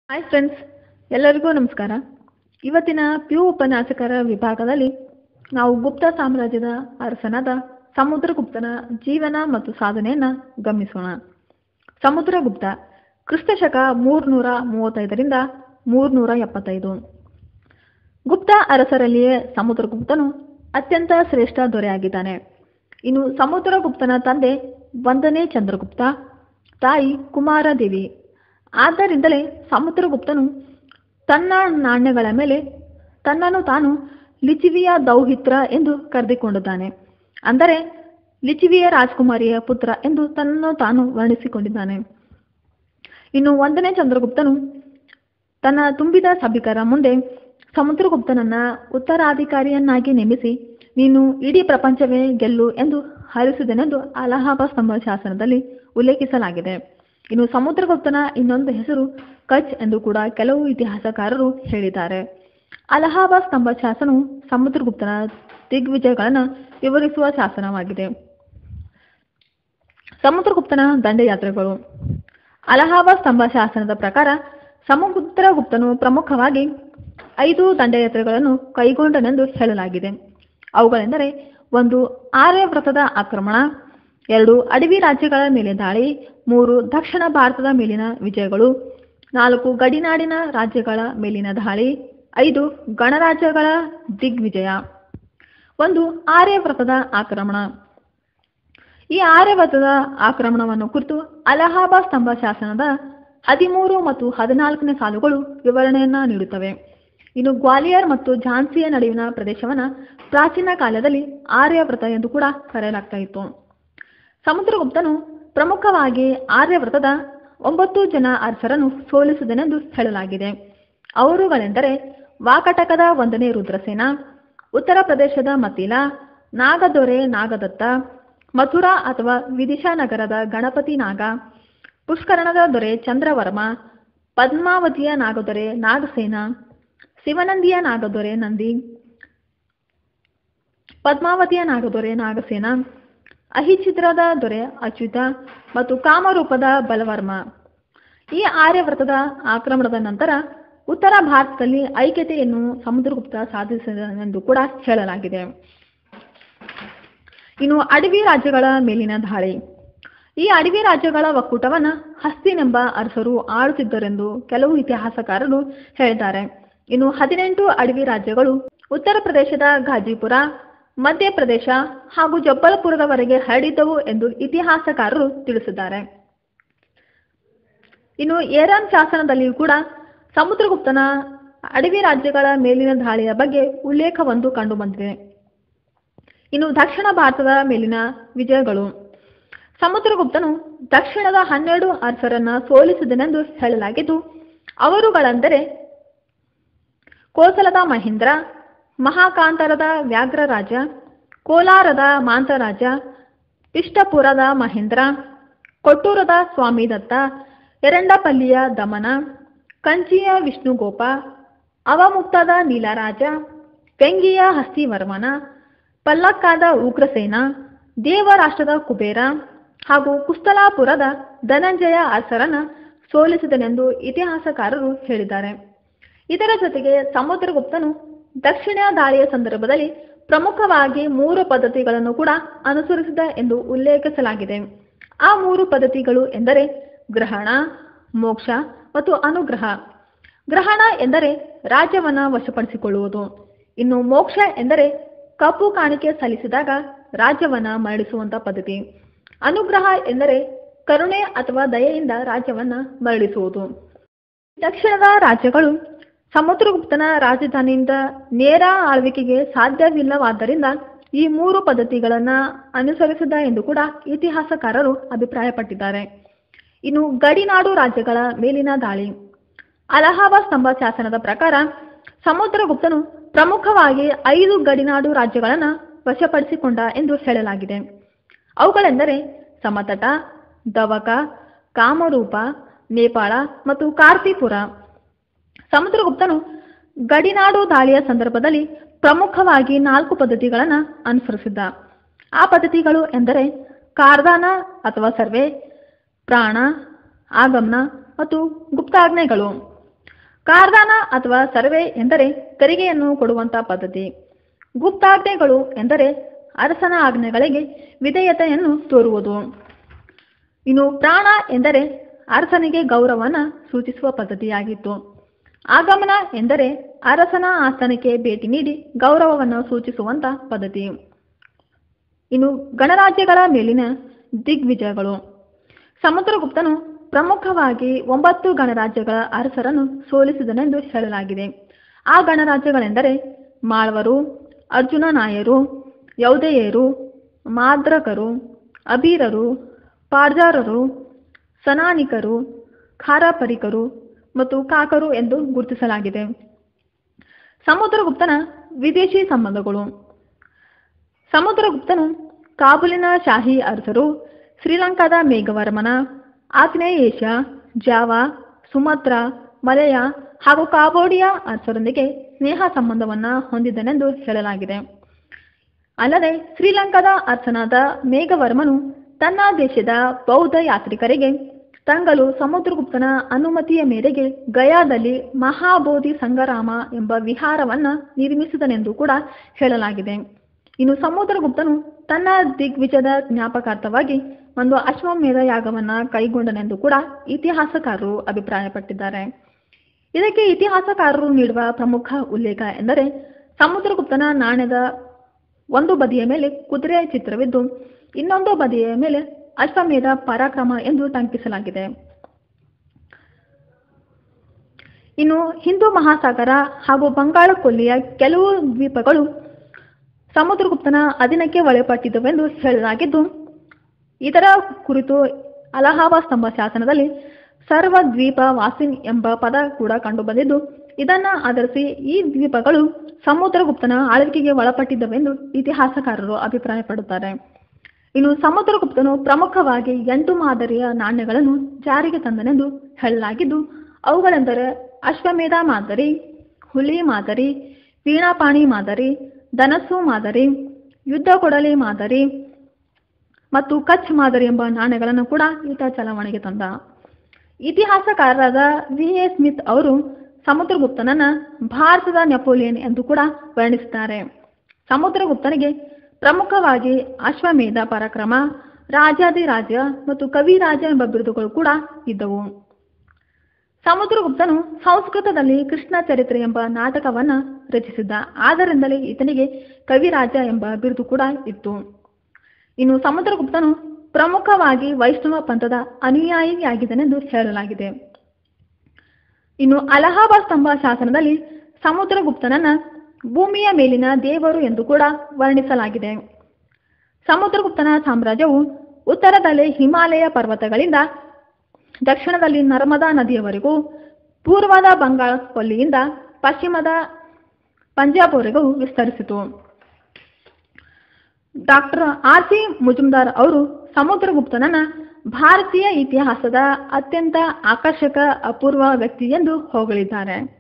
hi friends ಎಲ್ಲರಿಗೂ ನಮಸ್ಕಾರ ಇವತ್ತಿನ ಪಿ ಉಪನ್ಯಾಸಕರ ವಿಭಾಗದಲ್ಲಿ ನಾವು ಗುಪ್ತ ಸಾಮ್ರಾಜ್ಯದ ಅರಸನಾದ ಸಮುದ್ರಗುಪ್ತನ ಜೀವನ ಮತ್ತು ಸಾಧನೆಯನ್ನು ಗಮನಿಸೋಣ ಸಮುದ್ರಗುಪ್ತ ಕ್ರಿಸ್ತಶಕ ಮೂರ್ನೂರ ಮೂವತ್ತೈದರಿಂದ ಮೂರ್ನೂರ ಎಪ್ಪತ್ತೈದು ಗುಪ್ತ ಅರಸರಲ್ಲಿಯೇ ಸಮುದ್ರಗುಪ್ತನು ಅತ್ಯಂತ ಶ್ರೇಷ್ಠ ದೊರೆಯಾಗಿದ್ದಾನೆ ಇನ್ನು ಸಮುದ್ರಗುಪ್ತನ ತಂದೆ ಒಂದನೇ ಚಂದ್ರಗುಪ್ತ ತಾಯಿ ಕುಮಾರದೇವಿ ಆದ್ದರಿಂದಲೇ ಸಮುದ್ರಗುಪ್ತನು ತನ್ನ ನಾಣ್ಯಗಳ ಮೇಲೆ ತನ್ನನ್ನು ತಾನು ಲಿಚಿವಿಯ ದೌಹಿತ್ರ ಎಂದು ಕರೆದುಕೊಂಡಿದ್ದಾನೆ ಅಂದರೆ ಲಿಚಿವಿಯ ರಾಜಕುಮಾರಿಯ ಪುತ್ರ ಎಂದು ತನ್ನನ್ನು ತಾನು ವರ್ಣಿಸಿಕೊಂಡಿದ್ದಾನೆ ಇನ್ನು ಒಂದನೇ ಚಂದ್ರಗುಪ್ತನು ತನ್ನ ತುಂಬಿದ ಸಭಿಕರ ಮುಂದೆ ಸಮುದ್ರಗುಪ್ತನನ್ನ ಉತ್ತರಾಧಿಕಾರಿಯನ್ನಾಗಿ ನೇಮಿಸಿ ನೀನು ಇಡೀ ಪ್ರಪಂಚವೇ ಗೆಲ್ಲು ಎಂದು ಹರಿಸಿದನೆಂದು ಅಲಹಾಬಾದ್ ಸ್ತಂಭ ಶಾಸನದಲ್ಲಿ ಉಲ್ಲೇಖಿಸಲಾಗಿದೆ ಇನ್ನು ಸಮುದ್ರಗುಪ್ತನ ಇನ್ನೊಂದು ಹೆಸರು ಕಚ್ ಎಂದು ಕೂಡ ಕೆಲವು ಇತಿಹಾಸಕಾರರು ಹೇಳಿದ್ದಾರೆ ಅಲಹಾಬಾದ್ ಸ್ತಂಭ ಶಾಸನವು ಸಮುದ್ರಗುಪ್ತನ ದಿಗ್ವಿಜಯಗಳನ್ನು ವಿವರಿಸುವ ಶಾಸನವಾಗಿದೆ ಸಮುದ್ರಗುಪ್ತನ ದಂಡಯಾತ್ರೆಗಳು ಅಲಹಾಬಾದ್ ಸ್ತಂಭ ಶಾಸನದ ಪ್ರಕಾರ ಸಮುದ್ರಗುಪ್ತನು ಪ್ರಮುಖವಾಗಿ ಐದು ದಂಡಯಾತ್ರೆಗಳನ್ನು ಕೈಗೊಂಡನೆಂದು ಹೇಳಲಾಗಿದೆ ಅವುಗಳೆಂದರೆ ಒಂದು ಆರ್ಯವೃತದ ಆಕ್ರಮಣ ಎರಡು ಅಡವಿ ರಾಜ್ಯಗಳ ಮೇಲೆ ದಾಳಿ ಮೂರು ದಕ್ಷಿಣ ಭಾರತದ ಮೇಲಿನ ವಿಜಯಗಳು ನಾಲ್ಕು ಗಡಿನಾಡಿನ ರಾಜ್ಯಗಳ ಮೇಲಿನ ದಾಳಿ ಐದು ಗಣರಾಜ್ಯಗಳ ದಿಗ್ವಿಜಯ ಒಂದು ಆರ್ಯವೃತದ ಆಕ್ರಮಣ ಈ ಆರ್ಯವೃತದ ಆಕ್ರಮಣವನ್ನು ಕುರಿತು ಅಲಹಾಬಾದ್ ಸ್ತಂಭ ಶಾಸನದ ಹದಿಮೂರು ಮತ್ತು ಹದಿನಾಲ್ಕನೇ ಸಾಲುಗಳು ವಿವರಣೆಯನ್ನ ನೀಡುತ್ತವೆ ಇನ್ನು ಗ್ವಾಲಿಯರ್ ಮತ್ತು ಝಾನ್ಸಿಯ ನಡುವಿನ ಪ್ರದೇಶವನ್ನ ಪ್ರಾಚೀನ ಕಾಲದಲ್ಲಿ ಆರ್ಯವೃತ ಎಂದು ಕೂಡ ಕರೆಯಲಾಗ್ತಾ ಇತ್ತು ಸಮುದ್ರಗುಪ್ತನು ಪ್ರಮುಖವಾಗಿ ಆರ್ಯವೃತದ ಒಂಬತ್ತು ಜನ ಅರಸರನ್ನು ಸೋಲಿಸಿದನೆಂದು ಹೇಳಲಾಗಿದೆ ಅವರುಗಳೆಂದರೆ ವಾಕಟಕದ ಒಂದನೇ ರುದ್ರಸೇನ ಉತ್ತರ ಪ್ರದೇಶದ ಮತಿಲ ನಾಗದೊರೆ ನಾಗದತ್ತ ಮಥುರಾ ಅಥವಾ ವಿದಿಶಾ ನಗರದ ಗಣಪತಿ ನಾಗ ಪುಷ್ಕರಣದ ದೊರೆ ಚಂದ್ರವರ್ಮ ಪದ್ಮಾವತಿಯ ನಾಗದೊರೆ ನಾಗಸೇನ ಶಿವನಂದಿಯ ನಾಗದೊರೆ ನಂದಿ ಪದ್ಮಾವತಿಯ ನಾಗದೊರೆ ನಾಗಸೇನ ಅಹಿಚಿದ್ರದ ದೊರೆ ಅಚ್ಯುತ ಮತ್ತು ಕಾಮರೂಪದ ಬಲವರ್ಮ ಈ ಆರ್ಯವೃತದ ಆಕ್ರಮಣದ ನಂತರ ಉತ್ತರ ಭಾರತದಲ್ಲಿ ಐಕ್ಯತೆಯನ್ನು ಸಮುದ್ರಗುಪ್ತ ಸಾಧಿಸಿದನೆಂದು ಕೂಡ ಹೇಳಲಾಗಿದೆ ಇನ್ನು ಅಡವಿ ರಾಜ್ಯಗಳ ಮೇಲಿನ ದಾಳಿ ಈ ಅಡವಿ ರಾಜ್ಯಗಳ ಒಕ್ಕೂಟವನ್ನ ಹಸ್ತಿನೆಂಬ ಅರಸರು ಆಳುತ್ತಿದ್ದರೆಂದು ಕೆಲವು ಇತಿಹಾಸಕಾರರು ಹೇಳಿದ್ದಾರೆ ಇನ್ನು ಹದಿನೆಂಟು ಅಡವಿ ರಾಜ್ಯಗಳು ಉತ್ತರ ಪ್ರದೇಶದ ಗಾಜಿಪುರ ಮಧ್ಯಪ್ರದೇಶ ಹಾಗೂ ಜಬ್ಬಲ್ಪುರದವರೆಗೆ ಹರಡಿದ್ದವು ಎಂದು ಇತಿಹಾಸಕಾರರು ತಿಳಿಸಿದ್ದಾರೆ ಇನ್ನು ಏರಾನ್ ಶಾಸನದಲ್ಲಿಯೂ ಕೂಡ ಸಮುದ್ರಗುಪ್ತನ ಅಡವಿ ರಾಜ್ಯಗಳ ಮೇಲಿನ ದಾಳಿಯ ಬಗ್ಗೆ ಉಲ್ಲೇಖವೊಂದು ಕಂಡುಬಂದಿದೆ ಇನ್ನು ದಕ್ಷಿಣ ಭಾರತದ ಮೇಲಿನ ವಿಜಯಗಳು ಸಮುದ್ರಗುಪ್ತನು ದಕ್ಷಿಣದ ಹನ್ನೆರಡು ಅರಸರನ್ನ ಸೋಲಿಸಿದನೆಂದು ಹೇಳಲಾಗಿದ್ದು ಅವರುಗಳೆಂದರೆ ಕೋಸಲದ ಮಹೇಂದ್ರ ಮಹಾಕಾಂತರದ ವ್ಯಾಘ್ರರಾಜ ಕೋಲಾರದ ಮಾಂತರಾಜ ಇಷ್ಟಪುರದ ಮಹೇಂದ್ರ ಕೊಟ್ಟೂರದ ಸ್ವಾಮಿದತ್ತ ಎರಡಪಲ್ಲಿಯ ದಮನ ಕಂಚಿಯ ವಿಷ್ಣುಗೋಪ ಅವಮುಕ್ತದ ನೀಲರಾಜ ವ್ಯಂಗಿಯ ಹಸ್ತಿವರ್ಮನ ಪಲ್ಲಕ್ಕಾದ ಉಗ್ರಸೇನ ದೇವರಾಷ್ಟ್ರದ ಕುಬೇರ ಹಾಗೂ ಕುಸ್ತಲಾಪುರದ ಧನಂಜಯ ಅರಸರನ್ನ ಸೋಲಿಸಿದನೆಂದು ಇತಿಹಾಸಕಾರರು ಹೇಳಿದ್ದಾರೆ ಇದರ ಜೊತೆಗೆ ಸಮುದ್ರಗುಪ್ತನು ದಕ್ಷಿಣ ದಾಳಿಯ ಸಂದರ್ಭದಲ್ಲಿ ಪ್ರಮುಖವಾಗಿ ಮೂರು ಪದ್ಧತಿಗಳನ್ನು ಕೂಡ ಅನುಸರಿಸಿದ ಎಂದು ಉಲ್ಲೇಖಿಸಲಾಗಿದೆ ಆ ಮೂರು ಪದ್ಧತಿಗಳು ಎಂದರೆ ಗ್ರಹಣ ಮೋಕ್ಷ ಮತ್ತು ಅನುಗ್ರಹ ಗ್ರಹಣ ಎಂದರೆ ರಾಜ್ಯವನ್ನ ವಶಪಡಿಸಿಕೊಳ್ಳುವುದು ಇನ್ನು ಮೋಕ್ಷ ಎಂದರೆ ಕಪ್ಪು ಕಾಣಿಕೆ ಸಲ್ಲಿಸಿದಾಗ ರಾಜ್ಯವನ್ನ ಮರಳಿಸುವಂತ ಪದ್ಧತಿ ಅನುಗ್ರಹ ಎಂದರೆ ಕರುಣೆ ಅಥವಾ ದಯೆಯಿಂದ ರಾಜ್ಯವನ್ನ ಮರಳಿಸುವುದು ದಕ್ಷಿಣದ ರಾಜ್ಯಗಳು ಸಮುದ್ರಗುಪ್ತನ ರಾಜಧಾನಿಯಿಂದ ನೇರ ಆಳ್ವಿಕೆಗೆ ಸಾಧ್ಯವಿಲ್ಲವಾದ್ದರಿಂದ ಈ ಮೂರು ಪದ್ಧತಿಗಳನ್ನ ಅನುಸರಿಸಿದ ಎಂದು ಕೂಡ ಇತಿಹಾಸಕಾರರು ಅಭಿಪ್ರಾಯಪಟ್ಟಿದ್ದಾರೆ ಇನ್ನು ಗಡಿನಾಡು ರಾಜ್ಯಗಳ ಮೇಲಿನ ದಾಳಿ ಅಲಹಾಬಾದ್ ಸ್ತಂಭ ಶಾಸನದ ಪ್ರಕಾರ ಸಮುದ್ರಗುಪ್ತನು ಪ್ರಮುಖವಾಗಿ ಐದು ಗಡಿನಾಡು ರಾಜ್ಯಗಳನ್ನು ವಶಪಡಿಸಿಕೊಂಡ ಎಂದು ಹೇಳಲಾಗಿದೆ ಅವುಗಳೆಂದರೆ ಸಮತಟ ದವಕ ಕಾಮರೂಪ ನೇಪಾಳ ಮತ್ತು ಕಾರ್ತಿಪುರ ಸಮುದ್ರಗುಪ್ತನು ಗಡಿನಾಡು ದಾಳಿಯ ಸಂದರ್ಭದಲ್ಲಿ ಪ್ರಮುಖವಾಗಿ ನಾಲ್ಕು ಪದ್ಧತಿಗಳನ್ನು ಅನುಸರಿಸಿದ್ದ ಆ ಪದ್ಧತಿಗಳು ಎಂದರೆ ಕಾರ್ದಾನ ಅಥವಾ ಸರ್ವೆ ಪ್ರಾಣ ಆಗಮನ ಮತ್ತು ಗುಪ್ತಾಜ್ಞೆಗಳು ಕಾರ್ದಾನ ಅಥವಾ ಸರ್ವೆ ಎಂದರೆ ತೆರಿಗೆಯನ್ನು ಕೊಡುವಂಥ ಪದ್ಧತಿ ಗುಪ್ತಾಜ್ಞೆಗಳು ಎಂದರೆ ಅರಸನ ಆಜ್ಞೆಗಳಿಗೆ ವಿಧೇಯತೆಯನ್ನು ತೋರುವುದು ಇನ್ನು ಪ್ರಾಣ ಎಂದರೆ ಅರಸನಿಗೆ ಗೌರವನ ಸೂಚಿಸುವ ಪದ್ಧತಿಯಾಗಿತ್ತು ಆಗಮನ ಎಂದರೆ ಅರಸನ ಆಸ್ಥಾನಕ್ಕೆ ಭೇಟಿ ನೀಡಿ ಗೌರವವನ್ನು ಸೂಚಿಸುವಂತ ಪದ್ಧತಿ ಇನ್ನು ಗಣರಾಜ್ಯಗಳ ಮೇಲಿನ ದಿಗ್ವಿಜಯಗಳು ಸಮುದ್ರಗುಪ್ತನು ಪ್ರಮುಖವಾಗಿ ಒಂಬತ್ತು ಗಣರಾಜ್ಯಗಳ ಅರಸರನ್ನು ಸೋಲಿಸಿದನೆಂದು ಹೇಳಲಾಗಿದೆ ಆ ಗಣರಾಜ್ಯಗಳೆಂದರೆ ಮಾಳ್ವರು ಅರ್ಜುನ ನಾಯರು ಯೌದೆಯರು ಮಾದ್ರಕರು ಅಬೀರರು ಪಾರ್ಜಾರರು ಸನಾನಿಕರು ಖಾರಾಪರಿಕರು ಮತ್ತು ಕಾಕರು ಎಂದು ಗುರುತಿಸಲಾಗಿದೆ ಸಮುದ್ರಗುಪ್ತನ ವಿದೇಶಿ ಸಂಬಂಧಗಳು ಸಮುದ್ರಗುಪ್ತನು ಕಾಬೂಲಿನ ಶಾಹಿ ಅರಸರು ಶ್ರೀಲಂಕಾದ ಮೇಘವರ್ಮನ ಆಗ್ನೇಯ ಏಷ್ಯಾ ಜಾವಾ ಸುಮತ್ರ ಮಲಯ ಹಾಗೂ ಕಾಬೋಡಿಯಾ ಅರಸರೊಂದಿಗೆ ಸ್ನೇಹ ಸಂಬಂಧವನ್ನ ಹೊಂದಿದ್ದನೆಂದು ಹೇಳಲಾಗಿದೆ ಅಲ್ಲದೆ ಶ್ರೀಲಂಕಾದ ಅರಸನಾದ ಮೇಘವರ್ಮನು ತನ್ನ ದೇಶದ ಬೌದ್ಧ ಯಾತ್ರಿಕರಿಗೆ ತಂಗಲು ಸಮುದ್ರಗುಪ್ತನ ಅನುಮತಿಯ ಮೇರೆಗೆ ಗಯಾದಲ್ಲಿ ಮಹಾಬೋಧಿ ಸಂಗರಾಮ ಎಂಬ ವಿಹಾರವನ್ನ ನಿರ್ಮಿಸಿದನೆಂದು ಕೂಡ ಹೇಳಲಾಗಿದೆ ಇನ್ನು ಸಮುದ್ರಗುಪ್ತನು ತನ್ನ ದಿಗ್ವಿಜಯದ ಜ್ಞಾಪಕಾರ್ಥವಾಗಿ ಒಂದು ಅಶ್ವಮೇಧ ಯಾಗವನ್ನ ಕೈಗೊಂಡನೆಂದು ಕೂಡ ಇತಿಹಾಸಕಾರರು ಅಭಿಪ್ರಾಯಪಟ್ಟಿದ್ದಾರೆ ಇದಕ್ಕೆ ಇತಿಹಾಸಕಾರರು ನೀಡುವ ಪ್ರಮುಖ ಉಲ್ಲೇಖ ಎಂದರೆ ಸಮುದ್ರಗುಪ್ತನ ನಾಣ್ಯದ ಒಂದು ಬದಿಯ ಮೇಲೆ ಕುದುರೆ ಚಿತ್ರವಿದ್ದು ಇನ್ನೊಂದು ಬದಿಯ ಮೇಲೆ ಅಶ್ವಮೇಧ ಪರಾಕ್ರಮ ಎಂದು ಟಂಕಿಸಲಾಗಿದೆ ಇನ್ನು ಹಿಂದೂ ಮಹಾಸಾಗರ ಹಾಗೂ ಬಂಗಾಳ ಕೊಲ್ಲಿಯ ಕೆಲವು ದ್ವೀಪಗಳು ಸಮುದ್ರಗುಪ್ತನ ಅಧೀನಕ್ಕೆ ಒಳಪಟ್ಟಿದ್ದವೆಂದು ಹೇಳಲಾಗಿದ್ದು ಇದರ ಕುರಿತು ಅಲಹಾಬಾದ್ ಸ್ತಂಭ ಶಾಸನದಲ್ಲಿ ಸರ್ವ ದ್ವೀಪ ವಾಸಿನ್ ಎಂಬ ಪದ ಕೂಡ ಕಂಡುಬಂದಿದ್ದು ಇದನ್ನ ಆಧರಿಸಿ ಈ ದ್ವೀಪಗಳು ಸಮುದ್ರಗುಪ್ತನ ಆಳ್ವಿಕೆಗೆ ಒಳಪಟ್ಟಿದ್ದವೆಂದು ಇತಿಹಾಸಕಾರರು ಅಭಿಪ್ರಾಯಪಡುತ್ತಾರೆ ಇನ್ನು ಸಮುದ್ರಗುಪ್ತನು ಪ್ರಮುಖವಾಗಿ ಎಂಟು ಮಾದರಿಯ ನಾಣ್ಯಗಳನ್ನು ಜಾರಿಗೆ ತಂದನೆಂದು ಹೇಳಲಾಗಿದ್ದು ಅವುಗಳೆಂದರೆ ಅಶ್ವಮೇಧ ಮಾದರಿ ಹುಲಿ ಮಾದರಿ ವೀಣಾಪಾಣಿ ಮಾದರಿ ಧನಸ್ಸು ಮಾದರಿ ಯುದ್ಧ ಕೊಡಲಿ ಮಾದರಿ ಮತ್ತು ಕಚ್ ಮಾದರಿ ಎಂಬ ನಾಣ್ಯಗಳನ್ನು ಕೂಡ ಈತ ಚಲಾವಣೆಗೆ ತಂದ ಇತಿಹಾಸಕಾರರಾದ ವಿ ಎ ಸ್ಮಿತ್ ಅವರು ಸಮುದ್ರಗುಪ್ತನನ್ನ ಭಾರತದ ನೆಪೋಲಿಯನ್ ಎಂದು ಕೂಡ ವರ್ಣಿಸುತ್ತಾರೆ ಸಮುದ್ರಗುಪ್ತನಿಗೆ ಪ್ರಮುಖವಾಗಿ ಅಶ್ವಮೇಧ ಪರಾಕ್ರಮ ರಾಜಾದಿರಾಜ ಮತ್ತು ಕವಿರಾಜ ಎಂಬ ಬಿರುದುಗಳು ಕೂಡ ಇದ್ದವು ಸಮುದ್ರಗುಪ್ತನು ಸಂಸ್ಕೃತದಲ್ಲಿ ಕೃಷ್ಣ ಚರಿತ್ರೆ ಎಂಬ ನಾಟಕವನ್ನ ರಚಿಸಿದ್ದ ಆದ್ದರಿಂದಲೇ ಈತನಿಗೆ ಕವಿರಾಜ ಎಂಬ ಬಿರುದು ಕೂಡ ಇತ್ತು ಇನ್ನು ಸಮುದ್ರಗುಪ್ತನು ಪ್ರಮುಖವಾಗಿ ವೈಷ್ಣವ ಪಂಥದ ಅನುಯಾಯಿಯಾಗಿದ್ದನೆಂದು ಹೇಳಲಾಗಿದೆ ಇನ್ನು ಅಲಹಾಬಾದ್ ಸ್ತಂಭ ಶಾಸನದಲ್ಲಿ ಸಮುದ್ರಗುಪ್ತನನ್ನ ಭೂಮಿಯ ಮೇಲಿನ ದೇವರು ಎಂದು ಕೂಡ ವರ್ಣಿಸಲಾಗಿದೆ ಸಮುದ್ರಗುಪ್ತನ ಸಾಮ್ರಾಜ್ಯವು ಉತ್ತರದಲ್ಲಿ ಹಿಮಾಲಯ ಪರ್ವತಗಳಿಂದ ದಕ್ಷಿಣದಲ್ಲಿ ನರ್ಮದಾ ನದಿಯವರೆಗೂ ಪೂರ್ವದ ಬಂಗಾಳ ಕೊಲ್ಲಿಯಿಂದ ಪಶ್ಚಿಮದ ಪಂಜಾಬ್ವರೆಗೂ ವಿಸ್ತರಿಸಿತು ಡಾಕ್ಟರ್ ಆರ್ ಸಿ ಮುಜುಮ್ದಾರ್ ಅವರು ಸಮುದ್ರಗುಪ್ತನನ್ನ ಭಾರತೀಯ ಇತಿಹಾಸದ ಅತ್ಯಂತ ಆಕರ್ಷಕ ಅಪೂರ್ವ ವ್ಯಕ್ತಿ ಎಂದು ಹೊಗಳಿದ್ದಾರೆ